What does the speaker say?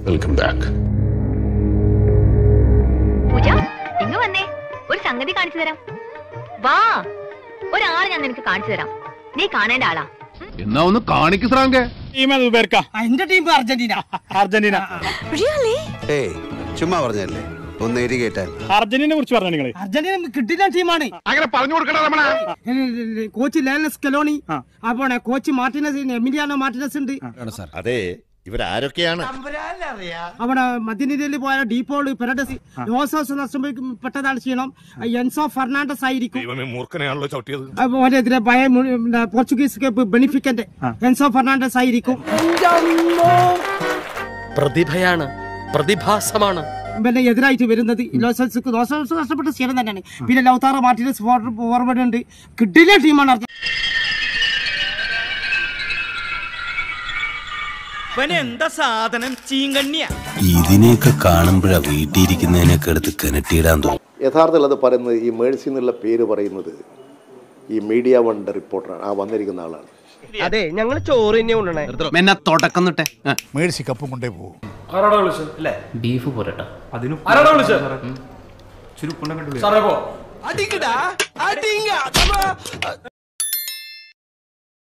Welcome back പൂജ ഇങ്ങ് വന്നേ ഒരു സംഗതി കാണിച്ചു തരാം വാ ഒരാളെ ഞാൻ നിനക്ക് കാണിച്ചു തരാം നീ കാണേണ്ട ആളാ എന്നാ ഒന്ന് കാണിക്ക് ശ്രാങ്കെ ടീം അത് പേർക്കാ എന്റെ ടീം അർജന്റീന അർജന്റീന ഏയ് ചുമ്മാ പറഞ്ഞല്ലേ ഒന്ന് എരി കേട്ടാൽ അർജന്റീനെ കുറിച്ച് പറഞ്ഞു നിങ്ങള് അർജന്റീന കിട്ടില്ല ടീമാണ് അങ്ങനെ പറഞ്ഞു കൊടുക്കണ രമണ കോച്ച് ലേലസ് കലോണി ആ. അപ്പോൾ കോച്ച് മാർട്ടിനസ് എമിലിയാനോ മാർട്ടിനസ് ഉണ്ട് അതെ ഇവരാരൊക്കെയാണ് അവിടെ മധ്യനിരയിൽ പോയ ഡീപോൾ പെരഡസ് ലോസോസ് നഷ്ടപ്പെട്ടതാണ് ക്ഷീണം എൻസോ ഫെർണാണ്ടസ് ആയിരിക്കും മൂർഖനെയാണല്ലോ ചവിട്ടിയത് ഓനെതിരെ ഭയ പോർച്ചുഗീസ് ക്ലബ് ബെനിഫിക്കന്റ് എൻസോ ഫെർണാണ്ടസ് ആയിരിക്കും പ്രതിഭയാണ് പ്രതിഭാസമാണ് പിന്നെ എതിരായിട്ട് വരുന്നത് ലോസോസ് ലോസോസ് നഷ്ടപ്പെട്ട ക്ഷീണം തന്നെയാണ് പിന്നെ ലൗതാറ മാർട്ടിനസ് ഫോർവേഡ് ഉണ്ട് കിട്ടില്ല ടീമാണ് അർജന്റീന എന്താ സാധനം ചീങ്കണ്ണിയാ ഇതിനെയൊക്കെ കാണുമ്പോഴാ വീട്ടിയിരിക്കുന്നതിനൊക്കെ എടുത്ത് കിണറ്റിയിടാൻ തോന്നും യഥാർത്ഥത്തിൽ അത് പറയുന്നത് ഈ മേഴ്സി എന്നുള്ള പേര് പറയുന്നത് ഈ മീഡിയ വണ്ട് റിപ്പോർട്ടറാണ് ആ വന്നിരിക്കുന്ന ആളാണ് അതെ ഞങ്ങൾ ചോറ് തന്നെ കൊണ്ടണേ എന്നെ തുടക്കം തൊട്ടേ മേഴ്സി കപ്പും കൊണ്ടേ പോകും ബീഫ് പോരട്ടാ സാറേ പോ